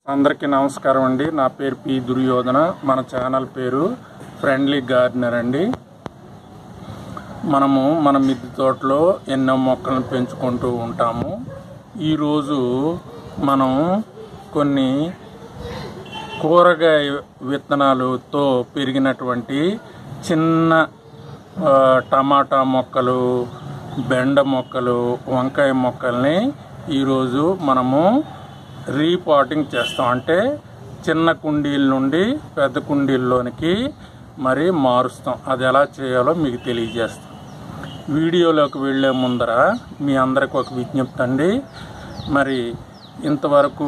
అందరికీ నమస్కారం అండి నా పేరు పి దుర్యోధన మన ఛానల్ పేరు ఫ్రెండ్లీ గార్డెనర్ అండి మనము మన మిద్దె తోటలో ఎన్నో మొక్కలను పెంచుకుంటూ ఉంటాము ఈరోజు మనం కొన్ని కూరగాయ విత్తనాలతో పెరిగినటువంటి చిన్న ఆ, టమాటా మొక్కలు బెండ మొక్కలు వంకాయ మొక్కల్ని ఈరోజు మనము రీపాటింగ్ చేస్తాం అంటే చిన్న కుండీల నుండి పెద్ద కుండీల్లోనికి మరి మారుస్తాం అది ఎలా చేయాలో మీకు తెలియజేస్తాం వీడియోలోకి వెళ్ళే ముందర మీ అందరికి ఒక విజ్ఞప్తి అండి మరి ఇంతవరకు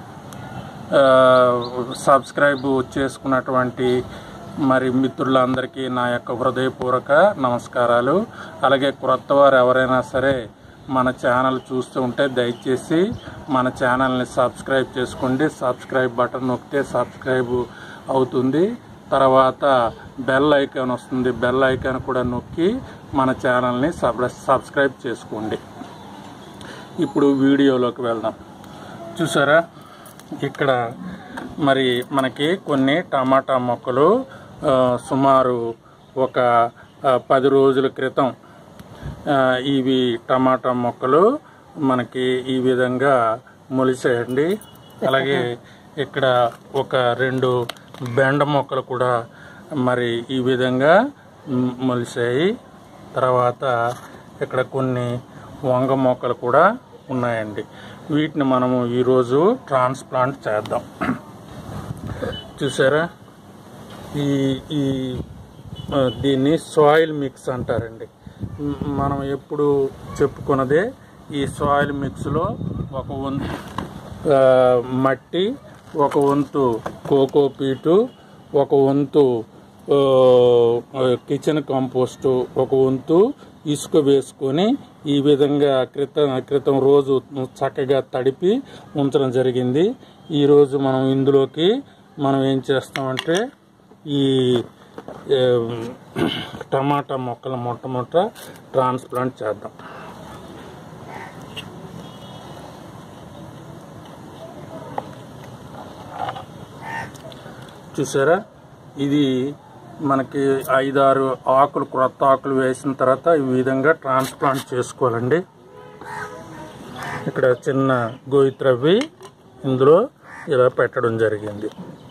ఆ, సబ్స్క్రైబ్ చేసుకున్నటువంటి మరి మిత్రులందరికీ నా యొక్క హృదయపూర్వక నమస్కారాలు అలాగే క్రొత్త వారు ఎవరైనా సరే మన ఛానల్ చూస్తూ ఉంటే దయచేసి మన ఛానల్ని సబ్స్క్రైబ్ చేసుకోండి సబ్స్క్రైబ్ బటన్ నొక్కితే సబ్స్క్రైబ్ అవుతుంది తర్వాత బెల్ ఐకాన్ వస్తుంది బెల్ ఐకాన్ కూడా నొక్కి మన ఛానల్ని సబ్ సబ్స్క్రైబ్ చేసుకోండి ఇప్పుడు వీడియోలోకి వెళ్దాం చూసారా ఇక్కడ మరి మనకి కొన్ని టమాటా మొక్కలు ఆ, సుమారు ఒక ఆ, పది రోజుల క్రితం ఆ, ఇవి టమాటా మొక్కలు మనకి ఈ విధంగా మొలిసాయండి అలాగే ఇక్కడ ఒక రెండు బెండ మొక్కలు కూడా మరి ఈ విధంగా మ్, మొలిసాయి తర్వాత ఇక్కడ కొన్ని వంగ మొక్కలు కూడా ఉన్నాయండి వీటిని మనము ఈరోజు ట్రాన్స్ప్లాంట్ చేద్దాం చూసారా ఈ ఈ ఆ, దీన్ని సాయిల్ మిక్స్ అంటారండి మ్, మనం ఎప్పుడు చెప్పుకున్నదే ఈ సాయిల్ మిక్స్లో ఒక వంతు ఆ, మట్టి ఒక వంతు కోకో పీటు ఒక వంతు ఆ, కిచెన్ కంపోస్టు ఒక వంతు ఇసుక వేసుకొని ఈ విధంగా క్రితం క్రితం రోజు చక్కగా తడిపి ఉంచడం జరిగింది ఈరోజు మనం ఇందులోకి మనం ఏం చేస్తామంటే ఈ ఏ, టమాటా మొక్కలు మొట్టమొదట ట్రాన్స్ప్లాంట్ చేద్దాం చూసారా ఇది మనకి ఐదారు ఆకులు క్రొత్త ఆకులు వేసిన తర్వాత ఈ విధంగా ట్రాన్స్ప్లాంట్ చేసుకోవాలండి ఇక్కడ చిన్న గోయి త్రవ్వి ఇందులో ఇలా పెట్టడం జరిగింది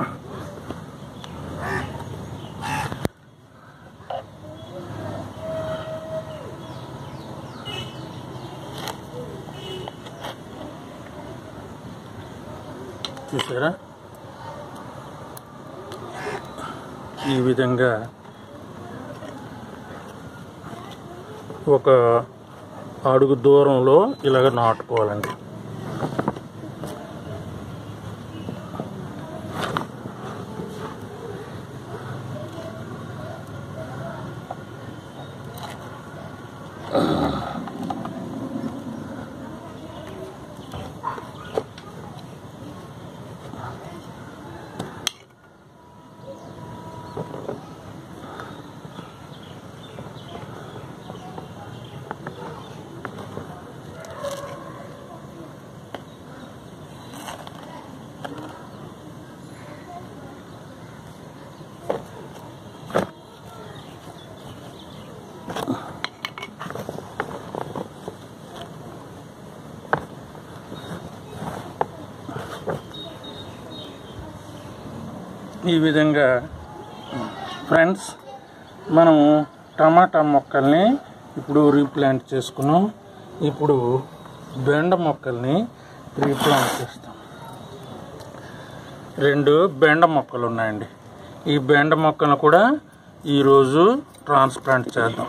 చూసారా ఈ విధంగా ఒక అడుగు దూరంలో ఇలాగ నాటుకోవాలండి ఈ విధంగా ఫ్రెండ్స్ మనము టమాటా మొక్కల్ని ఇప్పుడు రీప్లాంట్ చేసుకున్నాం ఇప్పుడు బెండ మొక్కల్ని రీప్లాంట్ చేస్తాం రెండు బెండ మొక్కలు ఉన్నాయండి ఈ బెండ మొక్కలను కూడా ఈరోజు ట్రాన్స్ప్లాంట్ చేద్దాం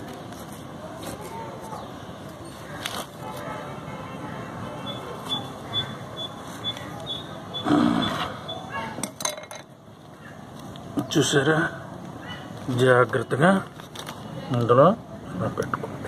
చూసారా జాగ్రత్తగా ఇందులో ఇలా పెట్టుకోండి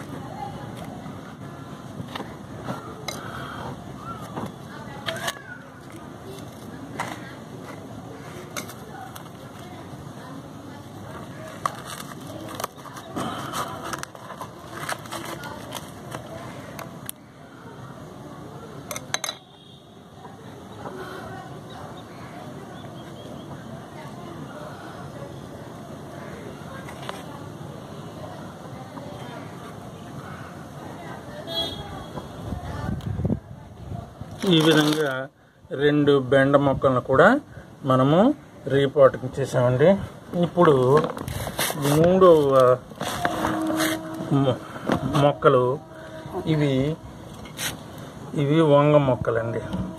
ఈ విధంగా రెండు బెండ మొక్కలను కూడా మనము రీపాటింగ్ చేసామండి ఇప్పుడు మూడవ మొ- మొక్కలు ఇవి ఇవి వంగ మొక్కలండి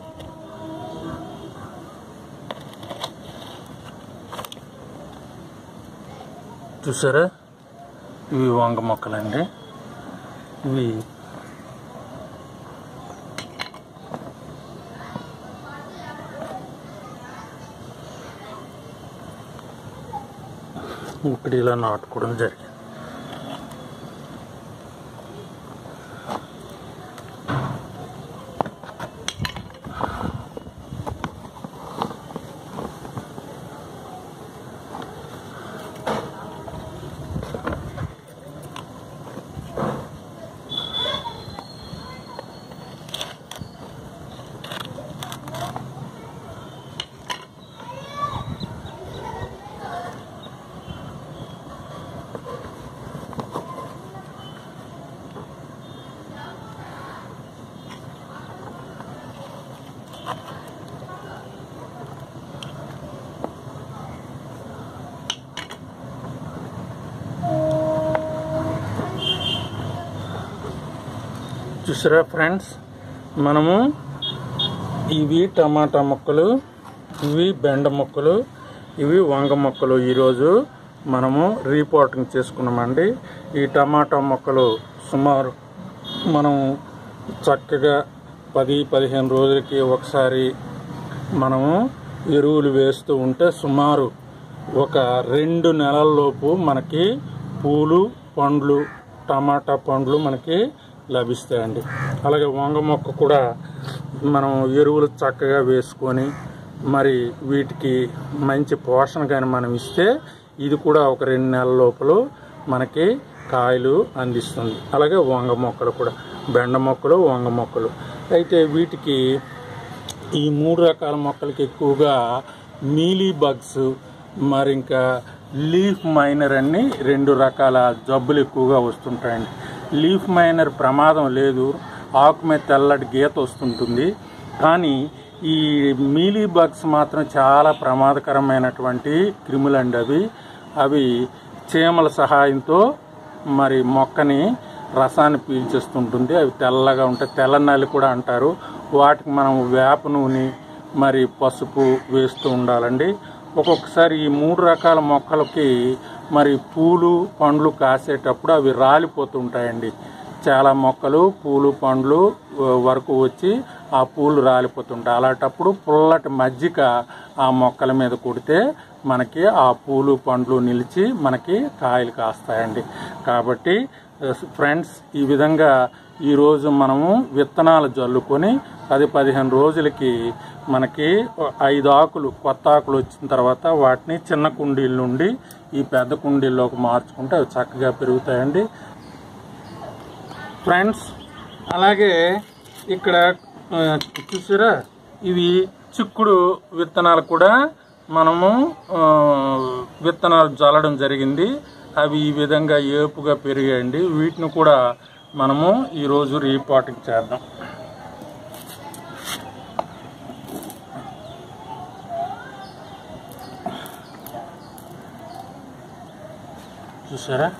చూసారా ఇవి వంగ మొక్కలండి ఇవి ఇప్పుడు ఇలా నాటుకోవడం జరిగింది చూసారా ఫ్రెండ్స్ మనము ఇవి టమాటా మొక్కలు ఇవి బెండ మొక్కలు ఇవి వంగ మొక్కలు ఈరోజు మనము రీపోర్టింగ్ చేసుకున్నామండి ఈ టమాటా మొక్కలు సుమారు మనం చక్కగా పది పదిహేను రోజులకి ఒకసారి మనము ఎరువులు వేస్తూ ఉంటే సుమారు ఒక రెండు నెలల్లోపు మనకి పూలు పండ్లు టమాటా పండ్లు మనకి లభిస్తాయండి అలాగే వంగ మొక్క కూడా మనం ఎరువులు చక్కగా వేసుకొని మరి వీటికి మంచి పోషణ కానీ మనం ఇస్తే ఇది కూడా ఒక రెండు నెలల లోపల మనకి కాయలు అందిస్తుంది అలాగే వంగ మొక్కలు కూడా బెండ మొక్కలు వంగ మొక్కలు అయితే వీటికి ఈ మూడు రకాల మొక్కలకి ఎక్కువగా మీలీ బగ్స్ మరి ఇంకా లీఫ్ మైనర్ అన్ని రెండు రకాల జబ్బులు ఎక్కువగా వస్తుంటాయండి లీఫ్ మైనర్ ప్రమాదం లేదు ఆకు మీద తెల్లటి గీత వస్తుంటుంది కానీ ఈ మీలీ బగ్స్ మాత్రం చాలా ప్రమాదకరమైనటువంటి క్రిములండి అవి అవి చీమల సహాయంతో మరి మొక్కని రసాన్ని పీల్చేస్తుంటుంది అవి తెల్లగా ఉంటాయి తెల్ల నల్లి కూడా అంటారు వాటికి మనం వేప నూనె మరి పసుపు వేస్తూ ఉండాలండి ఒక్కొక్కసారి ఈ మూడు రకాల మొక్కలకి మరి పూలు పండ్లు కాసేటప్పుడు అవి రాలిపోతుంటాయండి చాలా మొక్కలు పూలు పండ్లు ఆ, వరకు వచ్చి ఆ పూలు రాలిపోతుంటాయి అలాంటప్పుడు పుల్లటి మజ్జిగ ఆ మొక్కల మీద కొడితే మనకి ఆ పూలు పండ్లు నిలిచి మనకి కాయలు కాస్తాయండి కాబట్టి ఫ్రెండ్స్ ఈ విధంగా ఈరోజు మనము విత్తనాలు జల్లుకొని పది పదిహేను రోజులకి మనకి ఐదు ఆకులు కొత్త ఆకులు వచ్చిన తర్వాత వాటిని చిన్న కుండీల నుండి ఈ పెద్ద కుండీల్లోకి మార్చుకుంటే అవి చక్కగా పెరుగుతాయండి ఫ్రెండ్స్ అలాగే ఇక్కడ ఆ, చూసారా ఇవి చిక్కుడు విత్తనాలు కూడా మనము ఆ, విత్తనాలు జల్లడం జరిగింది అవి ఈ విధంగా ఏపుగా పెరిగాయండి వీటిని కూడా మనము ఈరోజు రీపాటింగ్ చేద్దాం చూసారా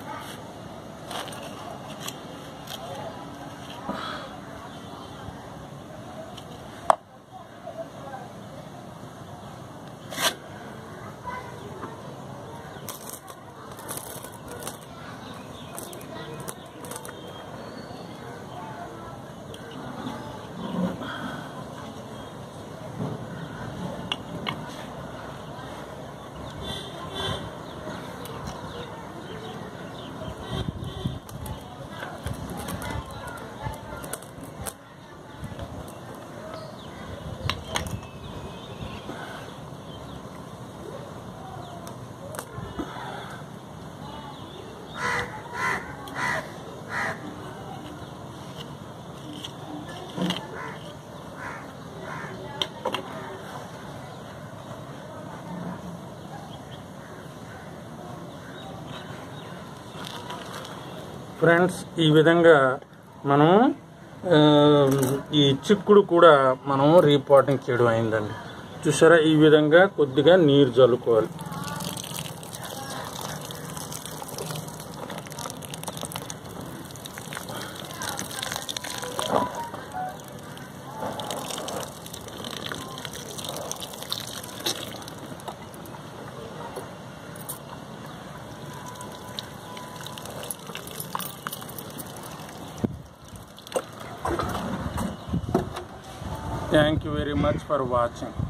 ఫ్రెండ్స్ ఈ విధంగా మనం ఆ, ఈ చిక్కుడు కూడా మనం రీపాటింగ్ చేయడం అయిందండి చూసారా ఈ విధంగా కొద్దిగా నీరు చల్లుకోవాలి thank you very much for watching